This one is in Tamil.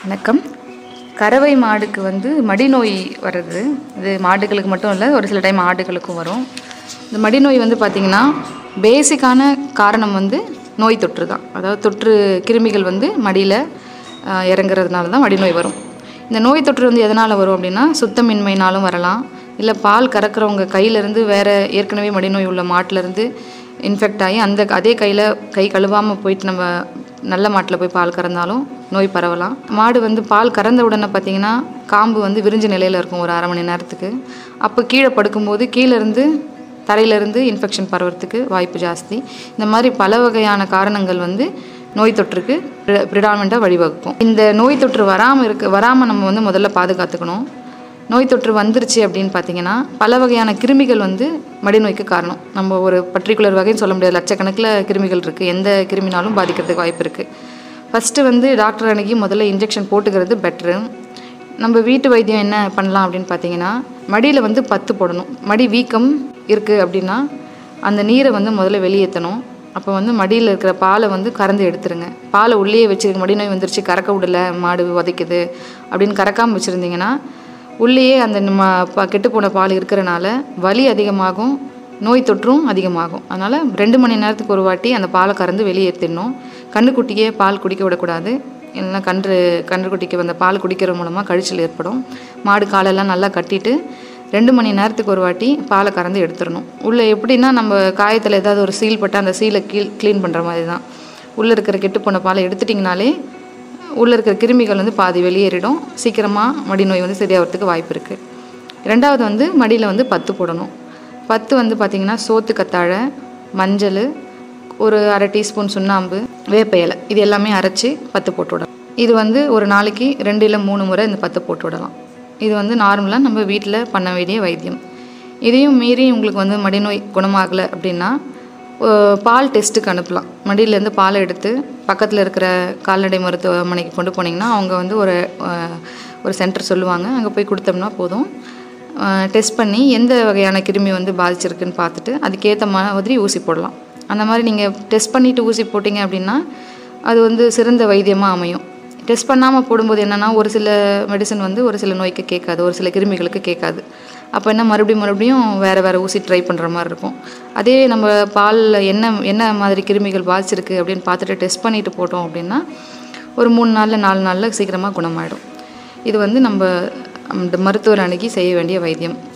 வணக்கம் கறவை மாடுக்கு வந்து மடிநோய் வருது இது மாடுகளுக்கு மட்டும் இல்லை ஒரு சில டைம் ஆடுகளுக்கும் வரும் இந்த மடிநோய் வந்து பார்த்திங்கன்னா பேசிக்கான காரணம் வந்து நோய் தொற்று தான் அதாவது தொற்று கிருமிகள் வந்து மடியில் ஆஹ், இறங்குறதுனால தான் மடிநோய் வரும் இந்த நோய் தொற்று வந்து எதனால் வரும் அப்படின்னா சுத்தமின்மைனாலும் வரலாம் இல்லை பால் கறக்கிறவங்க கையிலேருந்து வேறு ஏற்கனவே மடிநோய் உள்ள மாட்டிலேருந்து இன்ஃபெக்ட் ஆகி அந்த அதே கையில் கை கழுவாமல் போயிட்டு நம்ம நல்ல மாட்டில் போய் பால் கறந்தாலும் நோய் பரவலாம் மாடு வந்து பால் கறந்த உடனே பார்த்தீங்கன்னா காம்பு வந்து விரிஞ்ச நிலையில் இருக்கும் ஒரு அரை மணி நேரத்துக்கு அப்போ கீழே படுக்கும்போது கீழேருந்து தரையிலேருந்து இன்ஃபெக்ஷன் பரவறதுக்கு வாய்ப்பு ஜாஸ்தி இந்த மாதிரி பல வகையான காரணங்கள் வந்து நோய் தொற்றுக்கு ப்ரிடாமெண்ட்டாக வழிவகுக்கும் இந்த நோய் தொற்று வராமல் இருக்க வராமல் நம்ம வந்து முதல்ல பாதுகாத்துக்கணும் நோய் தொற்று வந்துருச்சு அப்படின்னு பார்த்தீங்கன்னா பல வகையான கிருமிகள் வந்து மடிநோய்க்கு காரணம் நம்ம ஒரு பர்டிகுலர் வகைன்னு சொல்ல முடியாது லட்சக்கணக்கில் கிருமிகள் இருக்குது எந்த கிருமினாலும் பாதிக்கிறதுக்கு வாய்ப்பு இருக்குது ஃபஸ்ட்டு வந்து டாக்டர் அன்னைக்கு முதல்ல இன்ஜெக்ஷன் போட்டுக்கிறது பெட்ரு நம்ம வீட்டு வைத்தியம் என்ன பண்ணலாம் அப்படின்னு பார்த்தீங்கன்னா மடியில் வந்து பத்து போடணும் மடி வீக்கம் இருக்குது அப்படின்னா அந்த நீரை வந்து முதல்ல வெளியேற்றணும் அப்போ வந்து மடியில் இருக்கிற பாலை வந்து கறந்து எடுத்துருங்க பாலை உள்ளேயே வச்சு மடிநோய் வந்துருச்சு கறக்க விடல மாடு உதைக்குது அப்படின்னு கறக்காமல் வச்சுருந்தீங்கன்னா உள்ளேயே அந்த நம்ம ப கெட்டுப்போன பால் இருக்கிறனால வலி அதிகமாகும் நோய் தொற்றும் அதிகமாகும் அதனால் ரெண்டு மணி நேரத்துக்கு ஒரு வாட்டி அந்த பாலை கறந்து வெளியேற்றிடணும் கன்றுக்குட்டியே பால் குடிக்க விடக்கூடாது இல்லைன்னா கன்று கன்றுக்குட்டிக்கு வந்த பால் குடிக்கிறது மூலமாக கழிச்சல் ஏற்படும் மாடு காலெல்லாம் நல்லா கட்டிட்டு ரெண்டு மணி நேரத்துக்கு ஒரு வாட்டி பாலை கறந்து எடுத்துடணும் உள்ளே எப்படின்னா நம்ம காயத்தில் ஏதாவது ஒரு சீல் பட்டு அந்த சீலை கீழ் க்ளீன் பண்ணுற மாதிரி தான் உள்ளே இருக்கிற கெட்டுப்போன பாலை எடுத்துட்டிங்கனாலே உள்ளே இருக்கிற கிருமிகள் வந்து பாதி வெளியேறிடும் சீக்கிரமாக மடிநோய் வந்து சரியாகிறதுக்கு வாய்ப்பு இருக்குது ரெண்டாவது வந்து மடியில் வந்து பத்து போடணும் பத்து வந்து பார்த்திங்கன்னா சோத்து கத்தாழை மஞ்சள் ஒரு அரை டீஸ்பூன் சுண்ணாம்பு வேப்ப இலை இது எல்லாமே அரைச்சி பத்து போட்டு விடலாம் இது வந்து ஒரு நாளைக்கு ரெண்டு இல்லை மூணு முறை இந்த பத்து போட்டு விடலாம் இது வந்து நார்மலாக நம்ம வீட்டில் பண்ண வேண்டிய வைத்தியம் இதையும் மீறி உங்களுக்கு வந்து மடிநோய் குணமாகலை அப்படின்னா அஹ், பால் டெஸ்ட்டுக்கு அனுப்பலாம் மடியிலேருந்து பால் எடுத்து பக்கத்தில் இருக்கிற கால்நடை மருத்துவமனைக்கு கொண்டு போனீங்கன்னா அவங்க வந்து ஒரு அஹ், ஒரு சென்டர் சொல்லுவாங்க அங்கே போய் கொடுத்தோம்னா போதும் டெஸ்ட் பண்ணி எந்த வகையான கிருமி வந்து பாதிச்சிருக்குன்னு பார்த்துட்டு அதுக்கேற்ற மாதிரி ஊசி போடலாம் அந்த மாதிரி நீங்கள் டெஸ்ட் பண்ணிவிட்டு ஊசி போட்டிங்க அப்படின்னா அது வந்து சிறந்த வைத்தியமாக அமையும் டெஸ்ட் பண்ணாமல் போடும்போது என்னென்னா ஒரு சில மெடிசன் வந்து ஒரு சில நோய்க்கு கேட்காது ஒரு சில கிருமிகளுக்கு கேட்காது அப்போ என்ன மறுபடியும் மறுபடியும் வேறு வேறு ஊசி ட்ரை பண்ணுற மாதிரி இருக்கும் அதே நம்ம பாலில் என்ன என்ன மாதிரி கிருமிகள் பாதிச்சிருக்கு அப்படின்னு பார்த்துட்டு டெஸ்ட் பண்ணிட்டு போட்டோம் அப்படின்னா ஒரு மூணு நாளில் நாலு நாளில் சீக்கிரமாக குணமாயிடும் இது வந்து நம்ம இந்த மருத்துவர் அணுகி செய்ய வேண்டிய வைத்தியம்